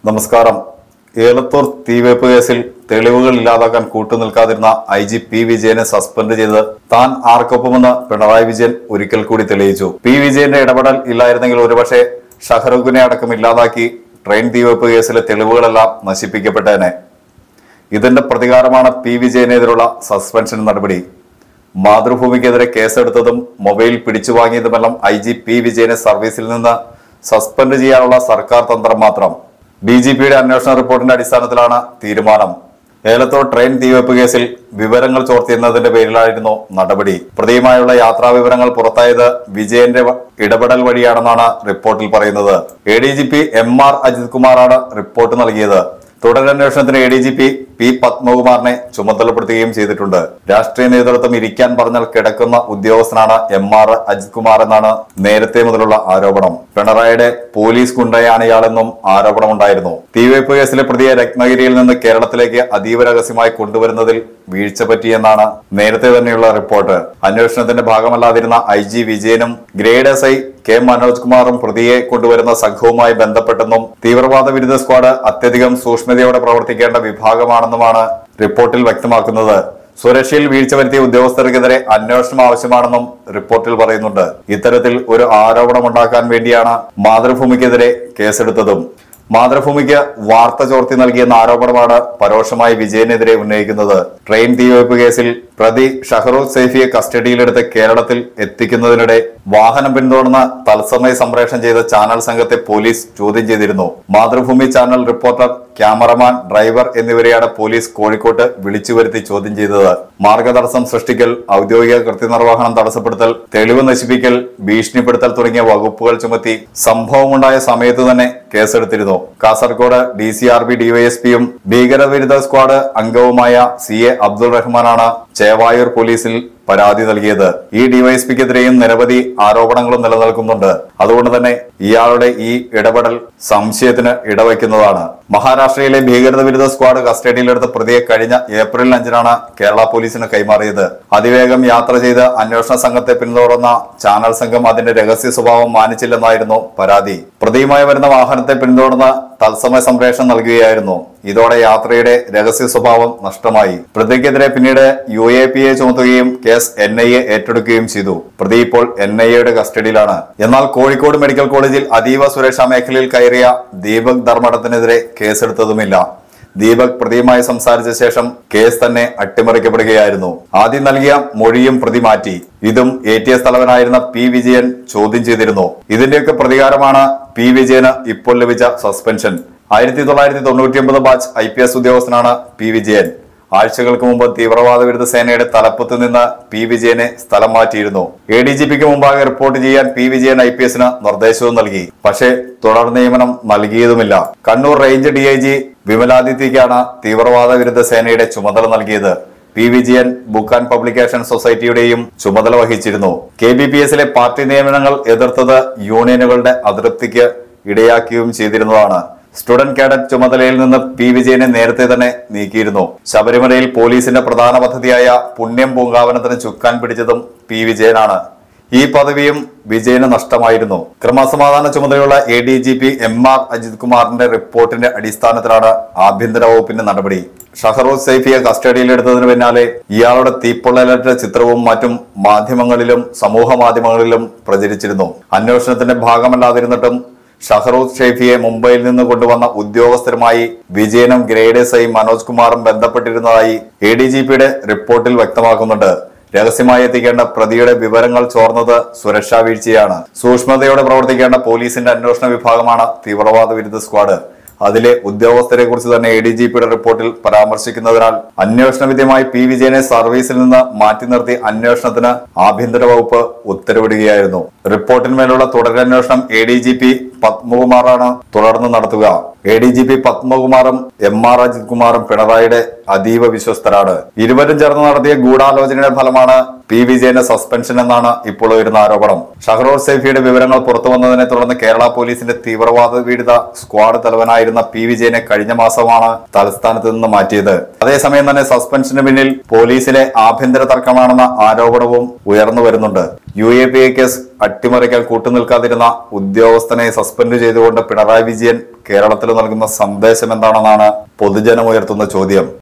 നമസ്കാരം ഏലത്തൂർ തീവെപ്പ് കേസിൽ തെളിവുകൾ ഇല്ലാതാക്കാൻ കൂട്ടുനിൽക്കാതിരുന്ന ഐ ജി പി വിജയനെ സസ്പെൻഡ് ചെയ്ത് താൻ ആർക്കൊപ്പമെന്ന് പിണറായി വിജയൻ ഒരിക്കൽ കൂടി തെളിയിച്ചു പി വിജയന്റെ ഇടപെടൽ ഇല്ലായിരുന്നെങ്കിൽ ഒരുപക്ഷെ ഷഹറുഖിനെ അടക്കം ഇല്ലാതാക്കി ട്രെയിൻ തീവെപ്പ് കേസിലെ തെളിവുകളെല്ലാം നശിപ്പിക്കപ്പെട്ടേനെ ഇതിന്റെ പ്രതികാരമാണ് പി വിജയനെതിരുള്ള സസ്പെൻഷൻ നടപടി മാതൃഭൂമിക്കെതിരെ കേസെടുത്തതും മൊബൈൽ പിടിച്ചു വാങ്ങിയതുമെല്ലാം ഐ ജി പി വിജയനെ സർവീസിൽ നിന്ന് സസ്പെൻഡ് ചെയ്യാനുള്ള സർക്കാർ തന്ത്രം മാത്രം ഡി ജി പിയുടെ അന്വേഷണ റിപ്പോർട്ടിന്റെ അടിസ്ഥാനത്തിലാണ് തീരുമാനം ഏലത്തൂർ ട്രെയിൻ തീവെപ്പ് കേസിൽ വിവരങ്ങൾ ചോർത്തിയെന്നതിന്റെ പേരിലായിരുന്നു നടപടി പ്രതിയുമായുള്ള യാത്രാ വിവരങ്ങൾ പുറത്തായത് വിജയന്റെ വ- ഇടപെടൽ വഴിയാണെന്നാണ് റിപ്പോർട്ടിൽ പറയുന്നത് A D G P M R Ajith കുമാറാണ് റിപ്പോർട്ട് നൽകിയത് തുടരന്വേഷണത്തിന് A D G P P പത്മകുമാറിനെ ചുമതലപ്പെടുത്തുകയും ചെയ്തിട്ടുണ്ട് രാഷ്ട്രീയ നേതൃത്വം ഇരിക്കാൻ പറഞ്ഞാൽ കിടക്കുന്ന ഉദ്യോഗസ്ഥനാണ് എം ആർ അജിത് കുമാർ എന്നാണ് നേരത്തെ മുതലുള്ള ആരോപണം പിണറായിയുടെ പോലീസ് ഗുണ്ടയാണ് ഇയാളെന്നും ആരോപണമുണ്ടായിരുന്നു തീവെപ്പ് കേസിലെ പ്രതിയെ രത്നഗിരിയിൽ നിന്ന് കേരളത്തിലേക്ക് അതീവ രഹസ്യമായി കൊണ്ടുവരുന്നതിൽ വീഴ്ച പറ്റിയെന്നാണ് നേരത്തെ തന്നെയുള്ള റിപ്പോർട്ട് അന്വേഷണത്തിന്റെ ഭാഗമല്ലാതിരുന്ന ഐ ജി വിജയനും grade S I K Manoj കുമാറും പ്രതിയെ കൊണ്ടുവരുന്ന സംഘവുമായി ബന്ധപ്പെട്ടെന്നും തീവ്രവാദ വിരുദ്ധ സ്ക്വാഡ് അത്യധികം സൂക്ഷ്മതയോടെ പ്രവർത്തിക്കേണ്ട വിഭാഗമാണെന്നുമാണ് റിപ്പോർട്ടിൽ വ്യക്തമാക്കുന്നത് സുരക്ഷയിൽ വീഴ്ച വരുത്തിയ ഉദ്യോഗസ്ഥർക്കെതിരെ അന്വേഷണം ആവശ്യമാണെന്നും റിപ്പോർട്ടിൽ പറയുന്നുണ്ട് ഇത്തരത്തിൽ ഒരു ആരോപണമുണ്ടാക്കാൻ വേണ്ടിയാണ് മാതൃഭൂമിക്കെതിരെ കേസെടുത്തതും മാതൃഭൂമിക്ക് വാർത്ത ചോർത്തി നൽകിയെന്ന ആരോപണമാണ് പരോക്ഷമായി വിജയനെതിരെ ഉന്നയിക്കുന്നത് ട്രെയിൻ തീവെപ്പ് കേസിൽ പ്രതി ഷഹറൂഖ് സൈഫിയെ കസ്റ്റഡിയിലെടുത്ത് കേരളത്തിൽ എത്തിക്കുന്നതിനിടെ വാഹനം പിന്തുടർന്ന് തത്സമയ സംപ്രേഷണം ചെയ്ത ചാനൽ സംഘത്തെ പോലീസ് ചോദ്യം ചെയ്തിരുന്നു Mathrubhumi channel reporter cameraman driver എന്നിവരെയാണ് പോലീസ് കോഴിക്കോട്ട് വിളിച്ചു വരുത്തി ചോദ്യം ചെയ്തത് മാർഗതടസ്സം സൃഷ്ടിക്കൽ ഔദ്യോഗിക കൃത്യനിർവഹണം തടസ്സപ്പെടുത്തൽ തെളിവ് നശിപ്പിക്കൽ ഭീഷണിപ്പെടുത്തൽ തുടങ്ങിയ വകുപ്പുകൾ ചുമത്തി സംഭവമുണ്ടായ സമയത്ത് തന്നെ കേസെടുത്തിരുന്നു Kasaragod D C R B ഡിവൈഎസ്പിയും ഭീകരവിരുദ്ധ സ്ക്വാഡ് അംഗവുമായ സി എ അബ്ദുൾ റഹ്മാനാണ് ചേവായൂർ പോലീസിൽ പരാതി നൽകിയത് ഈ ഡിവൈഎസ്പിക്കെതിരെയും നിരവധി ആരോപണങ്ങളും നിലനിൽക്കുന്നുണ്ട് അതുകൊണ്ട് തന്നെ ഇയാളുടെ ഈ ഇടപെടൽ സംശയത്തിന് ഇടവയ്ക്കുന്നതാണ് മഹാരാഷ്ട്രയിലെ ഭീകരത വിരുദ്ധ സ്ക്വാഡ് കസ്റ്റഡിയിലെടുത്ത പ്രതിയെ കഴിഞ്ഞ ഏപ്രിൽ അഞ്ചിനാണ് കേരള പോലീസിന് കൈമാറിയത് അതിവേഗം യാത്ര ചെയ്ത് അന്വേഷണ സംഘത്തെ പിന്തുടർന്ന ചാനൽ സംഘം അതിന്റെ രഹസ്യ സ്വഭാവം മാനിച്ചില്ലെന്നായിരുന്നു പരാതി പ്രതിയുമായി വരുന്ന വാഹനത്തെ പിന്തുടർന്ന് തത്സമയ സംപ്രേഷണം നൽകുകയായിരുന്നു ഇതോടെ യാത്രയുടെ രഹസ്യ സ്വഭാവം നഷ്ടമായി പ്രതിക്കെതിരെ പിന്നീട് യു എ പി എ ചുമത്തുകയും കേസ് എൻ ഐ എ ഏറ്റെടുക്കുകയും ചെയ്തു പ്രതി ഇപ്പോൾ എൻ ഐ എയുടെ കസ്റ്റഡിയിലാണ് എന്നാൽ കോഴിക്കോട് മെഡിക്കൽ കോളേജിൽ അതീവ സുരക്ഷാ മേഖലയിൽ കയറിയ ദീപക് ധർമ്മടത്തിനെതിരെ കേസെടുത്തതുമില്ല ദീപക് പ്രതിയുമായി സംസാരിച്ച ശേഷം കേസ് തന്നെ അട്ടിമറിക്കപ്പെടുകയായിരുന്നു ആദ്യം നൽകിയ മൊഴിയും പ്രതി മാറ്റി ഇതും എ ടി എസ് തലവനായിരുന്ന പി വിജയൻ ചോദ്യം ചെയ്തിരുന്നു ഇതിന്റെയൊക്കെ പ്രതികാരമാണ് പി വിജയന് ഇപ്പോൾ ലഭിച്ച സസ്പെൻഷൻ ആയിരത്തി തൊള്ളായിരത്തി തൊണ്ണൂറ്റി ഒമ്പത് ബാച്ച് ഐ പി എസ് ഉദ്യോഗസ്ഥനാണ് പി വിജയൻ ആഴ്ചകൾക്ക് മുമ്പ് തീവ്രവാദ വിരുദ്ധ സേനയുടെ തലപ്പത്ത് നിന്ന് പി വിജയനെ സ്ഥലം മാറ്റിയിരുന്നു എ ഡി ജി പിക്ക് മുമ്പാകെ റിപ്പോർട്ട് ചെയ്യാൻ പി വിജയൻ ഐ പി എസിന് നിർദ്ദേശവും നൽകി പക്ഷേ തുടർ നിയമനം നൽകിയതുമില്ല Kannur range D I G വിമലാദിത്യക്കാണ് തീവ്രവാദ വിരുദ്ധ സേനയുടെ ചുമതല നൽകിയത് P Vijayan book and publication സൊസൈറ്റിയുടെയും ചുമതല വഹിച്ചിരുന്നു കെ ബി പി എസിലെ പാർട്ടി നിയമനങ്ങൾ എതിർത്തത് യൂണിയനുകളുടെ അതൃപ്തിക്ക് ഇടയാക്കുകയും ചെയ്തിരുന്നതാണ് സ്റ്റുഡന്റ് കാഡറ്റ് ചുമതലയിൽ നിന്ന് പി വിജയനെ നേരത്തെ തന്നെ നീക്കിയിരുന്നു ശബരിമലയിൽ പോലീസിന്റെ പ്രധാന പദ്ധതിയായ പുണ്യം പൂങ്കാവനത്തിന് ചുക്കാൻ പിടിച്ചതും പി വിജയനാണ് ഈ പദവിയും വിജയന് നഷ്ടമായിരുന്നു ക്രമസമാധാന ചുമതലയുള്ള A D G P M R Ajith കുമാറിന്റെ റിപ്പോർട്ടിന്റെ അടിസ്ഥാനത്തിലാണ് ആഭ്യന്തര വകുപ്പിന്റെ നടപടി ഷഹറൂഖ് സൈഫിയെ കസ്റ്റഡിയിലെടുത്തതിന് പിന്നാലെ ഇയാളുടെ തീപ്പൊള്ളലേറ്റ ചിത്രവും മറ്റും മാധ്യമങ്ങളിലും സമൂഹ മാധ്യമങ്ങളിലും പ്രചരിച്ചിരുന്നു അന്വേഷണത്തിന്റെ ഭാഗമല്ലാതിരുന്നിട്ടും ഷഹറൂഖ് ഷെയ്ഫിയെ മുംബൈയിൽ നിന്ന് കൊണ്ടുവന്ന ഉദ്യോഗസ്ഥരുമായി വിജയനും ഗ്രേഡ് എസ് ഐ മനോജ് കുമാറും ബന്ധപ്പെട്ടിരുന്നതായി എ ഡി ജി പിയുടെ റിപ്പോർട്ടിൽ വ്യക്തമാക്കുന്നുണ്ട് രഹസ്യമായി എത്തിക്കേണ്ട പ്രതിയുടെ വിവരങ്ങൾ ചോർന്നത് സുരക്ഷാ വീഴ്ചയാണ് സൂക്ഷ്മതയോടെ പ്രവർത്തിക്കേണ്ട പോലീസിന്റെ അന്വേഷണ വിഭാഗമാണ് തീവ്രവാദ വിരുദ്ധ സ്ക്വാഡ് അതിലെ ഉദ്യോഗസ്ഥരെ കുറിച്ച് തന്നെ എ ഡി ജി പിയുടെ റിപ്പോർട്ടിൽ പരാമർശിക്കുന്നതിനാൽ അന്വേഷണ വിധേയമായി പി വിജയനെ സർവീസിൽ നിന്ന് മാറ്റി നിർത്തി അന്വേഷണത്തിന് ആഭ്യന്തര വകുപ്പ് ഉത്തരവിടുകയായിരുന്നു റിപ്പോർട്ടിന്മേലുള്ള തുടരന്വേഷണം എ ഡി ജി പി പത്മകുമാറാണ് തുടർന്ന് നടത്തുക എ ഡി ജി പി പത്മകുമാറും എം ആർ അജിത് കുമാറും പിണറായിയുടെ അതീവ വിശ്വസ്തരാണ് ഇരുവരും ചേർന്ന് നടത്തിയ ഗൂഢാലോചനയുടെ ഫലമാണ് പി വിജയന്റെ സസ്പെൻഷൻ എന്നാണ് ഇപ്പോൾ ഉയരുന്ന ആരോപണം ഷഹറോർ സൈഫിയുടെ വിവരങ്ങൾ പുറത്തു വന്നതിനെ തുടർന്ന് കേരള പോലീസിന്റെ തീവ്രവാദ പീഡിത സ്ക്വാഡ് തലവനായിരുന്ന പി വിജയനെ കഴിഞ്ഞ മാസമാണ് തലസ്ഥാനത്ത് നിന്ന് മാറ്റിയത് അതേസമയം തന്നെ സസ്പെൻഷന് പിന്നിൽ പോലീസിലെ ആഭ്യന്തര തർക്കമാണെന്ന ആരോപണവും ഉയർന്നു വരുന്നുണ്ട് U A P A case അട്ടിമറിക്കാൻ കൂട്ടുനിൽക്കാതിരുന്ന ഉദ്യോഗസ്ഥനെ സസ്പെൻഡ് ചെയ്തുകൊണ്ട് പിണറായി വിജയൻ കേരളത്തിൽ നൽകുന്ന സന്ദേശം എന്താണെന്നാണ് പൊതുജനം ഉയർത്തുന്ന ചോദ്യം